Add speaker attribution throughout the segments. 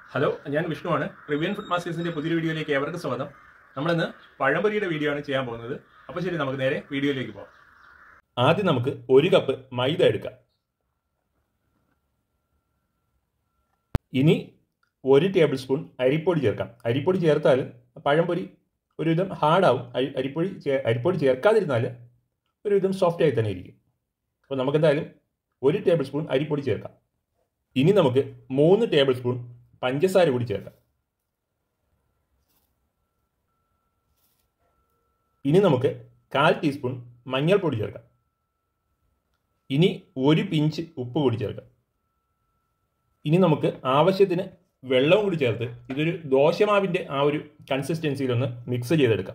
Speaker 1: hello ഞാൻ വിഷ്ണുവാണ് റിവ്യൻ food മാസ്റ്റേഴ്സിന്റെ പുതിയൊരു വീഡിയോയിലേക്ക് ഏവർക്ക് സ്വാഗതം നമ്മളിന്ന് പഴംപൊരിയുടെ വീഡിയോ ആണ് ചെയ്യാൻ പോകുന്നത് അപ്പോൾ ശരി നമുക്ക് നേരെ വീഡിയോയിലേക്ക് പോകാം ആദ്യം നമുക്ക് ഒരു കപ്പ് മൈദ എടുക്കാം ഇനി ഒരു ടേബിൾ സ്പൂൺ അരിപ്പൊടി ചേർക്കാം അരിപ്പൊടി ചേർത്താൽ പഴംപൊരി ഒരുവിധം ഹാർഡാവും അരി അരിപ്പൊടി ചേ- അരിപ്പൊടി ചേർക്കാതിരുന്നാൽ ഒരുവിധം സോഫ്റ്റ് ആയി തന്നെ ഇരിക്കും അപ്പോൾ നമുക്ക് എന്തായാലും ഒരു ടേബിൾ സ്പൂൺ അരിപ്പൊടി ചേർക്കാം ഇനി നമുക്ക് മൂന്ന് ടേബിൾ സ്പൂൺ പഞ്ചസാര കൂടി ചേർക്കാം ഇനി നമുക്ക് കാൽ ടീസ്പൂൺ മഞ്ഞൾപ്പൊടി ചേർക്കാം ഇനി ഒരു പിഞ്ച് ഉപ്പ് കൂടി ചേർക്കാം ഇനി നമുക്ക് ആവശ്യത്തിന് വെള്ളവും കൂടി ചേർത്ത് ഇതൊരു ദോശമാവിൻ്റെ ആ ഒരു കൺസിസ്റ്റൻസിയിലൊന്ന് മിക്സ് ചെയ്തെടുക്കാം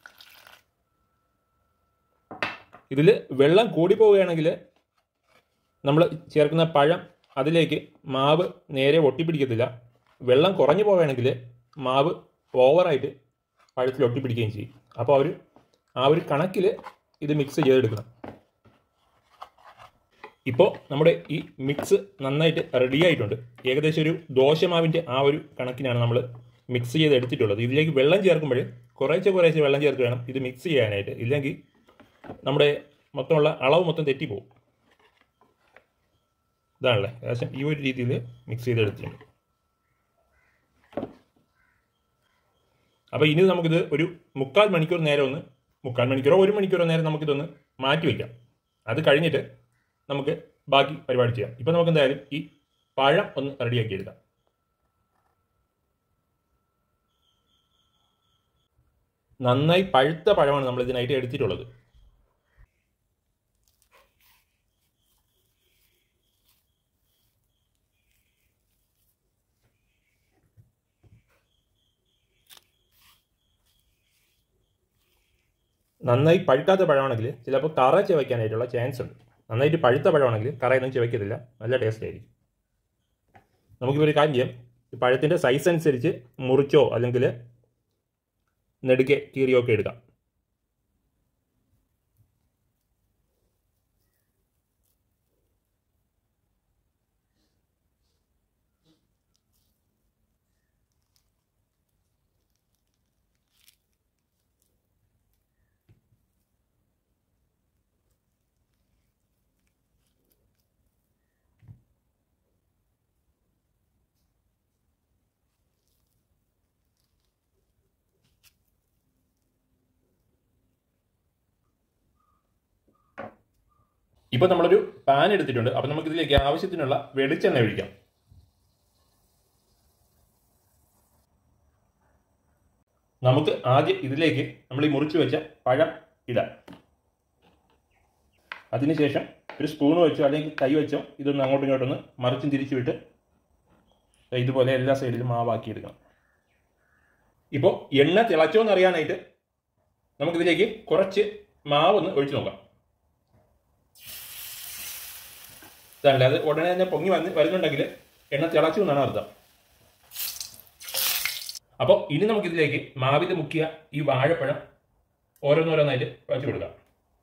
Speaker 1: ഇതിൽ വെള്ളം കൂടി പോവുകയാണെങ്കിൽ നമ്മൾ ചേർക്കുന്ന പഴം അതിലേക്ക് മാവ് നേരെ ഒട്ടിപ്പിടിക്കത്തില്ല വെള്ളം കുറഞ്ഞു പോവുകയാണെങ്കിൽ മാവ് ഓവറായിട്ട് പഴത്തിൽ ഒട്ടിപ്പിടിക്കുകയും ചെയ്യും അപ്പോൾ അവർ ആ ഒരു കണക്കിൽ ഇത് മിക്സ് ചെയ്തെടുക്കണം ഇപ്പോൾ നമ്മുടെ ഈ മിക്സ് നന്നായിട്ട് റെഡി ആയിട്ടുണ്ട് ഏകദേശം ഒരു ദോശമാവിൻ്റെ ആ ഒരു കണക്കിനാണ് നമ്മൾ മിക്സ് ചെയ്ത് എടുത്തിട്ടുള്ളത് ഇതിലേക്ക് വെള്ളം ചേർക്കുമ്പോൾ കുറേശ്ശെ കുറേശ്ശെ വെള്ളം ചേർത്ത് വേണം ഇത് മിക്സ് ചെയ്യാനായിട്ട് ഇല്ലെങ്കിൽ നമ്മുടെ മൊത്തമുള്ള അളവ് മൊത്തം തെറ്റിപ്പോവും ഇതാണല്ലേ ഏകദേശം ഈ ഒരു രീതിയിൽ മിക്സ് ചെയ്തെടുത്തിട്ടുണ്ട് അപ്പോൾ ഇനി നമുക്കിത് ഒരു മുക്കാൽ മണിക്കൂർ നേരം ഒന്ന് മുക്കാൽ മണിക്കൂറോ ഒരു മണിക്കൂറോ നേരം നമുക്കിതൊന്ന് മാറ്റി വയ്ക്കാം അത് കഴിഞ്ഞിട്ട് നമുക്ക് ബാക്കി പരിപാടി ചെയ്യാം ഇപ്പം നമുക്ക് എന്തായാലും ഈ പഴം ഒന്ന് റെഡിയാക്കി എടുക്കാം നന്നായി പഴുത്ത പഴമാണ് നമ്മൾ ഇതിനായിട്ട് എടുത്തിട്ടുള്ളത് നന്നായി പഴുക്കാത്ത പഴമാണെങ്കിൽ ചിലപ്പോൾ കറ ചവയ്ക്കാനായിട്ടുള്ള ചാൻസ് ഉണ്ട് നന്നായിട്ട് പഴുത്ത പഴമാണെങ്കിൽ കറയൊന്നും ചവയ്ക്കത്തില്ല നല്ല ടേസ്റ്റ് ആയിരിക്കും നമുക്കിപ്പോൾ ഒരു കാര്യം ചെയ്യാം ഈ പഴത്തിൻ്റെ സൈസ് അനുസരിച്ച് മുറിച്ചോ അല്ലെങ്കിൽ നെടുക്കെ കീറിയോ ഒക്കെ എടുക്കാം ഇപ്പോൾ നമ്മളൊരു പാൻ എടുത്തിട്ടുണ്ട് അപ്പോൾ നമുക്ക് ഇതിലേക്ക് ആവശ്യത്തിനുള്ള വെളിച്ചെണ്ണ ഒഴിക്കാം നമുക്ക് ആദ്യം ഇതിലേക്ക് നമ്മൾ ഈ മുറിച്ച് വെച്ച പഴം ഇടാം അതിനുശേഷം ഒരു സ്പൂൺ വെച്ചോ അല്ലെങ്കിൽ കൈ വെച്ചോ ഇതൊന്ന് അങ്ങോട്ടും ഇങ്ങോട്ടൊന്ന് മറിച്ചും തിരിച്ചു വിട്ട് ദേ ഇതുപോലെ എല്ലാ സൈഡിലും മാവാക്കി എടുക്കണം ഇപ്പോൾ എണ്ണ തിളച്ചോ എന്ന് അറിയാനായിട്ട് നമുക്കിതിലേക്ക് കുറച്ച് മാവൊന്ന് ഒഴിച്ചു നോക്കാം ഇതല്ല അത് ഉടനെ തന്നെ പൊങ്ങി വന്ന് വരുന്നുണ്ടെങ്കിൽ എണ്ണ തിളച്ചു എന്നാണ് അർത്ഥം അപ്പോൾ ഇനി നമുക്കിതിലേക്ക് മാവിൽ മുക്കിയ ഈ വാഴപ്പഴം ഓരോന്നോരോന്നായിട്ട് വച്ചു കൊടുക്കാം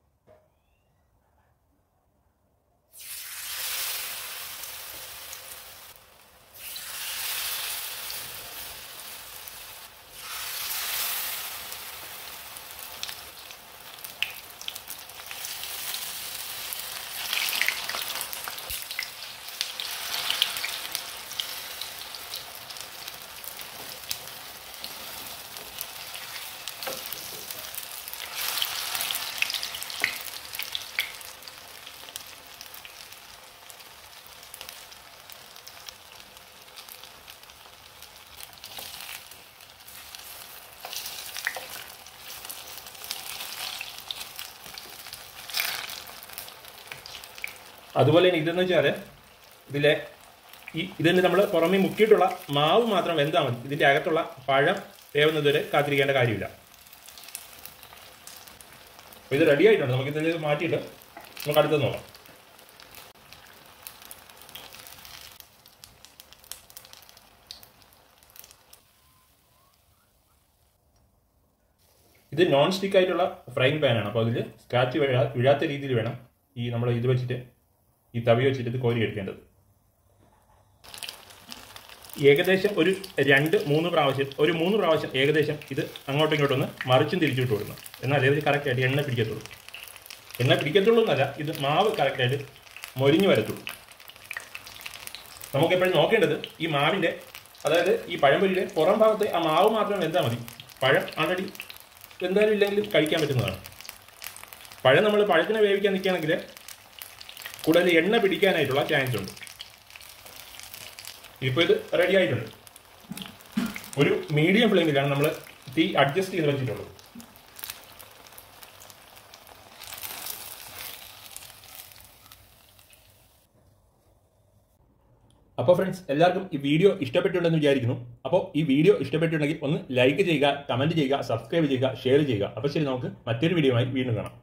Speaker 1: അതുപോലെ തന്നെ ഇതെന്ന് വെച്ചാൽ ഇതിലെ ഈ ഇതിന് നമ്മൾ പുറമേ മുക്കിയിട്ടുള്ള മാവ് മാത്രം വെന്താൽ മതി ഇതിന്റെ അകത്തുള്ള പഴം വേവുന്നതുവരെ കാത്തിരിക്കേണ്ട കാര്യമില്ല അപ്പോൾ ഇത് റെഡി ആയിട്ടുണ്ട് നമുക്ക് ഇതിൽ മാറ്റിയിട്ട് നമുക്ക് അടുത്തത് നോക്കാം ഇത് നോൺ സ്റ്റിക്ക് ആയിട്ടുള്ള ഫ്രൈങ് പാനാണ് അപ്പോൾ അതിൽ സ്ക്രാച്ച് വീഴാ വീഴാത്ത രീതിയിൽ വേണം ഈ നമ്മൾ ഇത് വെച്ചിട്ട് ഈ തവി വെച്ചിട്ട് ഇത് കോരി എടുക്കേണ്ടത് ഏകദേശം ഒരു രണ്ട് മൂന്ന് പ്രാവശ്യം ഒരു മൂന്ന് പ്രാവശ്യം ഏകദേശം ഇത് അങ്ങോട്ടും ഇങ്ങോട്ടും ഒന്ന് മറിച്ചും തിരിച്ചിട്ട് കൊടുക്കണം എന്നാൽ ഇത് കറക്റ്റായിട്ട് എണ്ണ പിടിക്കത്തുള്ളൂ എണ്ണ പിടിക്കത്തുള്ളൂ എന്നല്ല ഇത് മാവ് കറക്റ്റായിട്ട് മൊരിഞ്ഞു വരത്തുള്ളൂ നമുക്ക് എപ്പോഴും നോക്കേണ്ടത് ഈ മാവിൻ്റെ അതായത് ഈ പഴംപൊരിയുടെ പുറം ഭാഗത്ത് ആ മാവ് മാത്രം വെന്താൽ മതി പഴം ആൾറെഡി എന്തായാലും ഇല്ലെങ്കിലും കഴിക്കാൻ പറ്റുന്നതാണ് പഴം നമ്മൾ പഴത്തിനെ വേവിക്കാൻ നിൽക്കുകയാണെങ്കിൽ കൂടുതൽ എണ്ണ പിടിക്കാനായിട്ടുള്ള ചാൻസ് ഉണ്ട് ഇപ്പോൾ ഇത് റെഡി ആയിട്ടുണ്ട് ഒരു മീഡിയം ഫ്ലെയിമിലാണ് നമ്മൾ തീ അഡ്ജസ്റ്റ് ചെയ്ത് വെച്ചിട്ടുള്ളത് അപ്പോൾ ഫ്രണ്ട്സ് എല്ലാവർക്കും ഈ വീഡിയോ ഇഷ്ടപ്പെട്ടുണ്ടെന്ന് വിചാരിക്കുന്നു അപ്പോൾ ഈ വീഡിയോ ഇഷ്ടപ്പെട്ടുണ്ടെങ്കിൽ ഒന്ന് ലൈക്ക് ചെയ്യുക കമൻറ്റ് ചെയ്യുക സബ്സ്ക്രൈബ് ചെയ്യുക ഷെയർ ചെയ്യുക അപ്പോൾ ശരി നമുക്ക് മറ്റൊരു വീഡിയോയുമായി വീണ്ടും കാണാം